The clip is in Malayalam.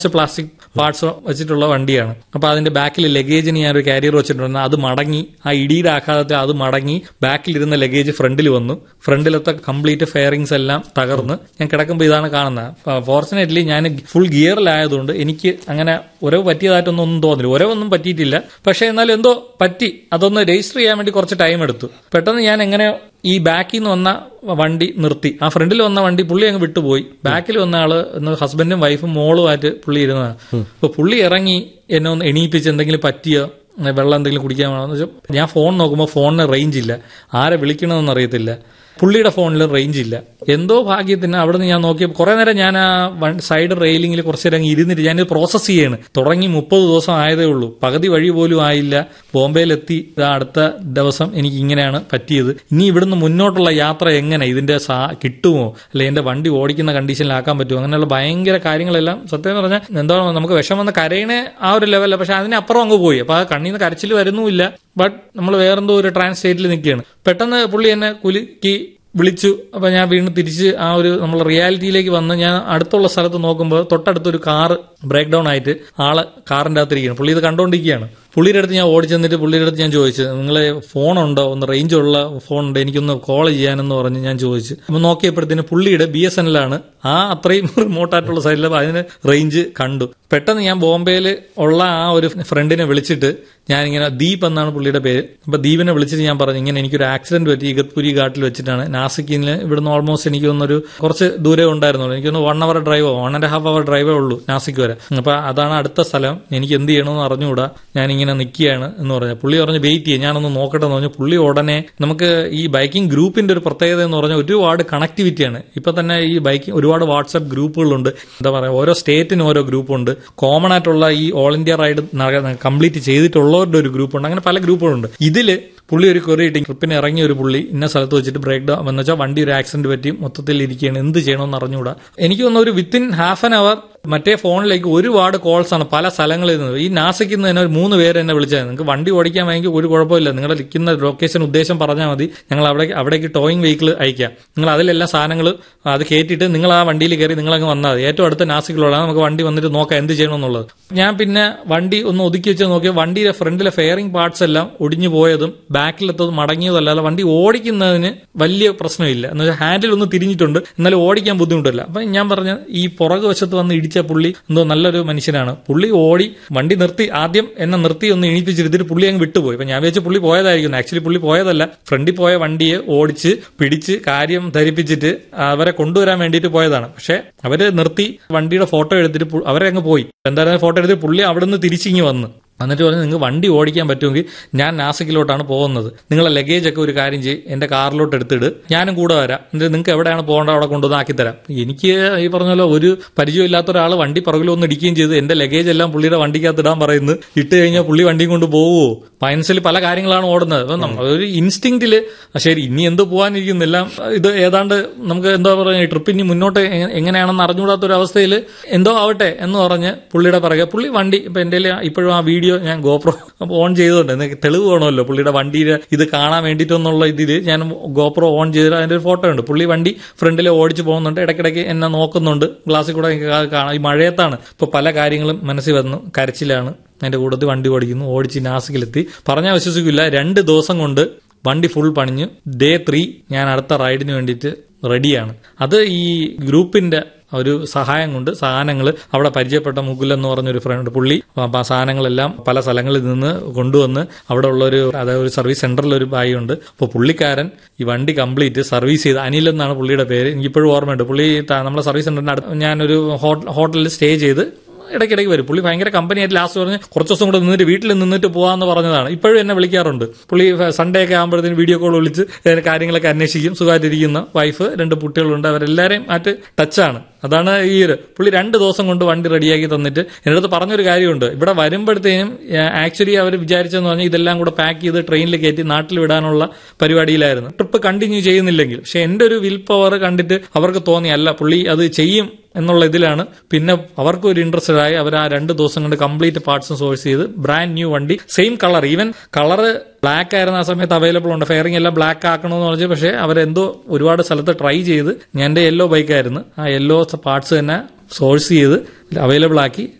പ്ലാസ്റ്റിക് പാർട്സ് വെച്ചിട്ടുള്ള വണ്ടിയാണ് അപ്പൊ അതിന്റെ ബാക്കിൽ ലഗേജിന് ഞാൻ ഒരു കാരിയർ വെച്ചിട്ടുണ്ട് അത് മടങ്ങി ആ ഇടിയുടെ ആഘാതത്തിൽ അത് മടങ്ങി ബാക്കിലിരുന്ന ലഗേജ് ഫ്രണ്ടിൽ വന്നു ഫ്രണ്ടിലത്തെ കംപ്ലീറ്റ് ഫെയറിങ്സ് എല്ലാം തകർന്ന് ഞാൻ കിടക്കുമ്പോൾ ഇതാണ് കാണുന്നത് ഫോർച്ചുനേറ്റ്ലി ഞാൻ ഫുൾ ഗിയറിലായതുകൊണ്ട് എനിക്ക് അങ്ങനെ ഉരവ് പറ്റിയതായിട്ടൊന്നും ഒന്നും തോന്നില്ല ഉരവൊന്നും പറ്റിയിട്ടില്ല പക്ഷെ എന്നാലും എന്തോ പറ്റി അതൊന്ന് രജിസ്റ്റർ ചെയ്യാൻ വേണ്ടി കുറച്ച് ടൈം എടുത്തു പെട്ടെന്ന് ഞാൻ എങ്ങനെ ഈ ബാക്കിൽ നിന്ന് വന്ന വണ്ടി നിർത്തി ആ ഫ്രണ്ടിൽ വന്ന വണ്ടി പുള്ളി അങ്ങ് വിട്ടുപോയി ബാക്കിൽ വന്ന ആള് ഇന്ന് ഹസ്ബൻഡും വൈഫും മോളുമായിട്ട് പുള്ളി ഇരുന്നതാണ് അപ്പൊ പുള്ളി ഇറങ്ങി എന്നെ ഒന്ന് എണീപ്പിച്ച് എന്തെങ്കിലും പറ്റിയോ വെള്ളം എന്തെങ്കിലും കുടിക്കാൻ വേണമെന്ന് വെച്ചാൽ ഞാൻ ഫോൺ നോക്കുമ്പോൾ ഫോണിന് റേഞ്ച് ഇല്ല ആരെ വിളിക്കണമെന്ന് അറിയത്തില്ല പുള്ളിയുടെ ഫോണിൽ റേഞ്ച് ഇല്ല എന്തോ ഭാഗ്യത്തിന് അവിടെ നിന്ന് ഞാൻ നോക്കിയപ്പോൾ കുറെ നേരം ഞാൻ ആ സൈഡ് റെയിലിംഗിൽ കുറച്ച് നേരം ഇരുന്നിട്ട് ഞാൻ പ്രോസസ് ചെയ്യാണ് തുടങ്ങി മുപ്പത് ദിവസം ആയതേ ഉള്ളൂ പകുതി വഴി പോലും ആയില്ല ബോംബെയിലെത്തി ഇതാ അടുത്ത ദിവസം എനിക്ക് ഇങ്ങനെയാണ് പറ്റിയത് ഇനി ഇവിടുന്ന് മുന്നോട്ടുള്ള യാത്ര എങ്ങനെ ഇതിന്റെ സാ കിട്ടുമോ അല്ലെ എന്റെ വണ്ടി ഓടിക്കുന്ന കണ്ടീഷനിലാക്കാൻ പറ്റുമോ അങ്ങനെയുള്ള ഭയങ്കര കാര്യങ്ങളെല്ലാം സത്യം പറഞ്ഞാൽ എന്താണ് നമുക്ക് വിഷം വന്ന് കരയണ ആ ഒരു ലെവലല്ല പക്ഷെ അതിനപ്പുറം അങ്ങ് പോയി അപ്പൊ ആ കണ്ണിൽ നിന്ന് കരച്ചിൽ വരുന്നുമില്ല ബട്ട് നമ്മൾ വേറെന്തോ ഒരു ട്രാൻസ് സ്റ്റേറ്റിൽ നിൽക്കുകയാണ് പെട്ടെന്ന് പുള്ളി എന്നെ കുലുക്കി വിളിച്ചു അപ്പൊ ഞാൻ വീണ്ടും തിരിച്ച് ആ ഒരു നമ്മൾ റിയാലിറ്റിയിലേക്ക് വന്ന് ഞാൻ അടുത്തുള്ള സ്ഥലത്ത് നോക്കുമ്പോൾ തൊട്ടടുത്തൊരു കാറ് ബ്രേക്ക് ഡൗൺ ആയിട്ട് ആള് കാറിന്റെ അകത്തിരിക്കുകയാണ് പുള്ളി ഇത് കണ്ടുകൊണ്ടിരിക്കുകയാണ് പുള്ളിയുടെ അടുത്ത് ഞാൻ ഓടി ചെന്നിട്ട് പുള്ളിയുടെ അടുത്ത് ഞാൻ ചോദിച്ചു നിങ്ങൾ ഫോണുണ്ടോ ഒന്ന് റേഞ്ച് ഉള്ള ഫോൺ ഉണ്ട് എനിക്കൊന്ന് കോൾ ചെയ്യാനെന്ന് പറഞ്ഞ് ഞാൻ ചോദിച്ചു അപ്പൊ നോക്കിയപ്പോഴത്തേന് പുള്ളിയുടെ ബി എസ് എൻ എല്ലാണ് ആ അത്രയും റിമോട്ട് ആയിട്ടുള്ള സൈഡിൽ അതിന് റേഞ്ച് കണ്ടു പെട്ടെന്ന് ഞാൻ ബോംബെയിൽ ഉള്ള ആ ഒരു ഫ്രണ്ടിനെ വിളിച്ചിട്ട് ഞാൻ ഇങ്ങനെ ദീപ് എന്നാണ് പുള്ളിയുടെ പേര് അപ്പൊ ദീപിനെ വിളിച്ചിട്ട് ഞാൻ പറഞ്ഞു ഇങ്ങനെ എനിക്കൊരു ആക്സിഡന്റ് പറ്റി ഇഗത്പുരി ഘാട്ടിൽ വെച്ചിട്ടാണ് നാസിക്കിന് ഇവിടുന്ന് ഓൾമോസ്റ്റ് എനിക്ക് തോന്നുന്നൊരു കുറച്ച് ദൂരെ ഉണ്ടായിരുന്നുള്ളൂ എനിക്കൊന്ന് വൺ അവർ ഡ്രൈവോ വൺ ആൻഡ് ഹാഫ് അവർ ഡ്രൈവേ ഉള്ളൂ നാസിക് വരെ അപ്പൊ അതാണ് അടുത്ത സ്ഥലം എനിക്ക് എന്ത് ചെയ്യണമെന്ന് അറിഞ്ഞുകൂടാ ഞാൻ ഇങ്ങനെ നിൽക്കുകയാണ് എന്ന് പറഞ്ഞു പുള്ളി പറഞ്ഞു വെയിറ്റ് ചെയ്യാം ഞാനൊന്ന് നോക്കട്ടെ എന്ന് പറഞ്ഞു പുള്ളി ഉടനെ നമുക്ക് ഈ ബൈക്കിംഗ് ഗ്രൂപ്പിന്റെ ഒരു പ്രത്യേകത എന്ന് പറഞ്ഞാൽ ഒരുപാട് കണക്ടിവിറ്റിയാണ് ഇപ്പൊ തന്നെ ഈ ബൈക്കിംഗ് ഒരുപാട് വാട്സ്ആപ്പ് ഗ്രൂപ്പുകളുണ്ട് എന്താ പറയുക ഓരോ സ്റ്റേറ്റിനും ഓരോ ഗ്രൂപ്പുണ്ട് കോമൺ ആയിട്ടുള്ള ഈ ഓൾ ഇന്ത്യ റൈഡ് കംപ്ലീറ്റ് ചെയ്തിട്ടുള്ളവരുടെ ഒരു ഗ്രൂപ്പുണ്ട് അങ്ങനെ പല ഗ്രൂപ്പുകളുണ്ട് ഇതില് പുള്ളി ഒരു കൊറി ഇട്ടി ട്രിപ്പിന് ഇറങ്ങിയ ഒരു പുള്ളി ഇന്ന സ്ഥലത്ത് വെച്ചിട്ട് ബ്രേക്ക് ഡൗൺ എന്ന് വെച്ചാൽ വണ്ടി ഒരു ആക്സിഡന്റ് പറ്റി മൊത്തത്തിൽ ഇരിക്കുകയാണ് എന്ത് ചെയ്യണമെന്ന് അറിഞ്ഞുകൂടാ എനിക്ക് തോന്നുന്നു ഒരു വിത്തിൻ ഹാഫ് ആൻ അവർ മറ്റേ ഫോണിലേക്ക് ഒരുപാട് കോൾസ് ആണ് പല സ്ഥലങ്ങളിൽ നിന്ന് ഈ നാസിക്കിൽ നിന്ന് തന്നെ ഒരു മൂന്ന് പേര് എന്നെ വിളിച്ചത് നിങ്ങൾക്ക് വണ്ടി ഓടിക്കാൻ വേണമെങ്കിൽ ഒരു കുഴപ്പമില്ല നിങ്ങൾ നിൽക്കുന്ന ലൊക്കേഷൻ ഉദ്ദേശം പറഞ്ഞാൽ മതി ഞങ്ങൾ അവിടെ അവിടേക്ക് ടോയിങ് വെഹിക്കിൾ അയക്കാം നിങ്ങൾ അതിലെല്ലാം സാധനങ്ങൾ അത് കയറ്റിയിട്ട് നിങ്ങൾ ആ വണ്ടിയിൽ കയറി നിങ്ങൾ അങ്ങ് വന്നാൽ മതി ഏറ്റവും അടുത്ത നാസിക്കിലുള്ള നമുക്ക് വണ്ടി വന്നിട്ട് നോക്കാം എന്ത് ചെയ്യണമെന്നുള്ളത് ഞാൻ പിന്നെ വണ്ടി ഒന്ന് ഒതുക്കി വെച്ച് നോക്കിയാൽ വണ്ടിയുടെ ഫ്രണ്ടിലെ ഫെയറിംഗ് പാർട്സ് എല്ലാം ഒടിഞ്ഞു പോയതും ബാക്കിലെത്തത് മടങ്ങിയതല്ലാതെ വണ്ടി ഓടിക്കുന്നതിന് വലിയ പ്രശ്നമില്ല എന്ന് വെച്ചാൽ ഹാൻഡിൽ ഒന്ന് തിരിഞ്ഞിട്ടുണ്ട് എന്നാലും ഓടിക്കാൻ ബുദ്ധിമുട്ടില്ല അപ്പൊ ഞാൻ പറഞ്ഞ ഈ പുറകു വശത്ത് വന്ന് ഇടിച്ച പുള്ളി എന്തോ നല്ലൊരു മനുഷ്യനാണ് പുള്ളി ഓടി വണ്ടി നിർത്തി ആദ്യം എന്നെ നിർത്തി ഒന്ന് എണീപ്പിച്ചിരുത്തിട്ട് പുള്ളി അങ്ങ് വിട്ടുപോയി അപ്പൊ ഞാൻ വിചാരിച്ചു പുള്ളി പോയതായിരിക്കും ആക്ച്വലി പുള്ളി പോയതല്ല ഫ്രണ്ടിൽ പോയ വണ്ടിയെ ഓടിച്ച് പിടിച്ച് കാര്യം ധരിപ്പിച്ചിട്ട് അവരെ കൊണ്ടുവരാൻ വേണ്ടിയിട്ട് പോയതാണ് പക്ഷെ അവര് നിർത്തി വണ്ടിയുടെ ഫോട്ടോ എടുത്തിട്ട് പു- അവരെ അങ്ങ് പോയി എന്തായാലും ഫോട്ടോ എടുത്ത് പുള്ളി അവിടെ നിന്ന് തിരിച്ചിങ്ങി വന്ന് എന്നിട്ട് പറഞ്ഞു നിങ്ങൾക്ക് വണ്ടി ഓടിക്കാൻ പറ്റുമെങ്കിൽ ഞാൻ നാസിക്കിലോട്ടാണ് പോകുന്നത് നിങ്ങളെ ലഗേജ് ഒക്കെ ഒരു കാര്യം ചെയ്യും എന്റെ കാറിലോട്ട് എടുത്തിട് ഞാനും കൂടെ വരാം എന്നിട്ട് നിങ്ങൾക്ക് എവിടെയാണ് പോകേണ്ടത് അവിടെ കൊണ്ടുവന്ന് ആക്കിത്തരാം എനിക്ക് ഈ പറഞ്ഞ പോലെ ഒരു പരിചയമില്ലാത്ത ഒരാൾ വണ്ടി പുറകിൽ ഒന്ന് ഇടിക്കുകയും ചെയ്ത് എന്റെ ലഗേജ് എല്ലാം പുള്ളിയുടെ വണ്ടിക്കകത്ത് ഇടാൻ പറയുന്നു ഇട്ട് കഴിഞ്ഞാൽ പുള്ളി വണ്ടിയും കൊണ്ട് പോവുമോ മനസ്സിൽ പല കാര്യങ്ങളാണ് ഓടുന്നത് അപ്പൊ നമ്മ- ഒരു ഇൻസ്റ്റിങ്ക്റ്റില് ശരി ഇനി എന്ത് പോകാനിരിക്കുന്നില്ല ഇത് ഏതാണ്ട് നമുക്ക് എന്താ പറയുക ട്രിപ്പ് ഇനി മുന്നോട്ട് എ- എങ്ങനെയാണെന്ന് അറിഞ്ഞുകൂടാത്ത ഒരു അവസ്ഥയിൽ എന്തോ ആവട്ടെ എന്ന് പറഞ്ഞ് പുള്ളിയുടെ പറയുക പുള്ളി വണ്ടി ഇപ്പൊ എന്റെ ഇപ്പോഴും ആ വീഡിയോ ഞാൻ ഗോപ്രോ ഓൺ ചെയ്തുകൊണ്ട് എനിക്ക് തെളിവ് വേണമല്ലോ പുള്ളിയുടെ വണ്ടിയുടെ ഇത് കാണാൻ വേണ്ടിയിട്ടെന്നുള്ള ഇതിൽ ഞാൻ ഗോപ്രോ ഓൺ ചെയ്തിട്ട് അതിന്റെ ഒരു ഫോട്ടോ ഉണ്ട് പുള്ളി വണ്ടി ഫ്രണ്ടിൽ ഓടിച്ച് പോകുന്നുണ്ട് ഇടയ്ക്കിടയ്ക്ക് എന്നെ നോക്കുന്നുണ്ട് ഗ്ലാസ്സിൽ കൂടെ എനിക്ക് കാ- കാണാം ഈ മഴയത്താണ് ഇപ്പൊ പല കാര്യങ്ങളും മനസ്സിൽ വന്നു കരച്ചിലാണ് എന്റെ കൂട്ടത്തിൽ വണ്ടി ഓടിക്കുന്നു ഓടിച്ച് നാസിക്കിലെത്തി പറഞ്ഞാൽ വിശ്വസിക്കില്ല രണ്ട് ദിവസം കൊണ്ട് വണ്ടി ഫുൾ പണിഞ്ഞു ഡേ ത്രീ ഞാൻ അടുത്ത റൈഡിന് വേണ്ടിയിട്ട് റെഡിയാണ് അത് ഈ ഗ്രൂപ്പിന്റെ ഒരു സഹായം കൊണ്ട് സാധനങ്ങൾ അവിടെ പരിചയപ്പെട്ട മുകുൽ എന്ന് പറഞ്ഞൊരു ഫ്രണ്ട് പുള്ളി അപ്പൊ ആ സാധനങ്ങളെല്ലാം പല സ്ഥലങ്ങളിൽ നിന്ന് കൊണ്ടുവന്ന് അവിടെ ഉള്ള ഒരു അതായത് ഒരു സർവീസ് സെന്ററിൽ ഒരു ബായി ഉണ്ട് അപ്പോൾ പുള്ളിക്കാരൻ ഈ വണ്ടി കംപ്ലീറ്റ് സർവീസ് ചെയ്ത് അനിൽ എന്നാണ് പുള്ളിയുടെ പേര് എനിക്കിപ്പോഴും ഓർമ്മയുണ്ട് പുള്ളി ത- നമ്മുടെ സർവീസ് സെന്ററിന്റെ അടുത്ത് ഞാനൊരു ഹോട്ട- ഹോട്ടലിൽ സ്റ്റേ ചെയ്ത് ഇടയ്ക്കിടയ്ക്ക് വരും പുള്ളി ഭയങ്കര കമ്പനിയായിട്ട് ലാസ്റ്റ് പറഞ്ഞ് കുറച്ച് ദിവസം കൂടെ നിന്നിട്ട് വീട്ടിൽ നിന്നിട്ട് പോകാമെന്ന് പറഞ്ഞതാണ് ഇപ്പോഴും എന്നെ വിളിക്കാറുണ്ട് പുള്ളി സൺഡേ ഒക്കെ ആകുമ്പോഴത്തേന് വീഡിയോ കോൾ വിളിച്ച് ഏഹ് കാര്യങ്ങളൊക്കെ അന്വേഷിക്കും സുഖമായിട്ടിരിക്കുന്ന വൈഫ് രണ്ട് കുട്ടികളുണ്ട് അവരെല്ലാവരെയും ആയിട്ട് ടച്ചാണ് അതാണ് ഈ ഒരു പുള്ളി രണ്ട് ദിവസം കൊണ്ട് വണ്ടി റെഡിയാക്കി തന്നിട്ട് എൻ്റെ അടുത്ത് പറഞ്ഞൊരു കാര്യമുണ്ട് ഇവിടെ വരുമ്പോഴത്തേനും ആക്ച്വലി അവർ വിചാരിച്ചെന്ന് പറഞ്ഞാൽ ഇതെല്ലാം കൂടെ പാക്ക് ചെയ്ത് ട്രെയിനിൽ കയറ്റി നാട്ടിൽ വിടാനുള്ള പരിപാടിയിലായിരുന്നു ട്രിപ്പ് കണ്ടിന്യൂ ചെയ്യുന്നില്ലെങ്കിൽ പക്ഷെ എൻ്റെ ഒരു വിൽ പവർ കണ്ടിട്ട് അവർക്ക് തോന്നി അല്ല പുള്ളി അത് ചെയ്യും എന്നുള്ള ഇതിലാണ് പിന്നെ അവർക്ക് ഒരു ഇൻട്രസ്റ്റഡ് ആയി അവർ ആ രണ്ട് ദിവസം കൊണ്ട് കംപ്ലീറ്റ് പാർട്സും സോഴ്സ് ചെയ്ത് ബ്രാൻഡ് ന്യൂ വണ്ടി same colour even colour black ആയിരുന്ന ആ സമയത്ത് അവൈലബിൾ ഉണ്ട് ഫെയറിംഗ് എല്ലാം ബ്ലാക്ക് ആക്കണമെന്ന് പറഞ്ഞു പക്ഷേ അവരെന്തോ ഒരുപാട് സ്ഥലത്ത് ട്രൈ ചെയ്ത് ഞാൻ എൻ്റെ യെല്ലോ ബൈക്കായിരുന്നു ആ യെല്ലോ പാർട്സ് തന്നെ സോഴ്സ് ചെയ്ത് അവൈലബിൾ ആക്കി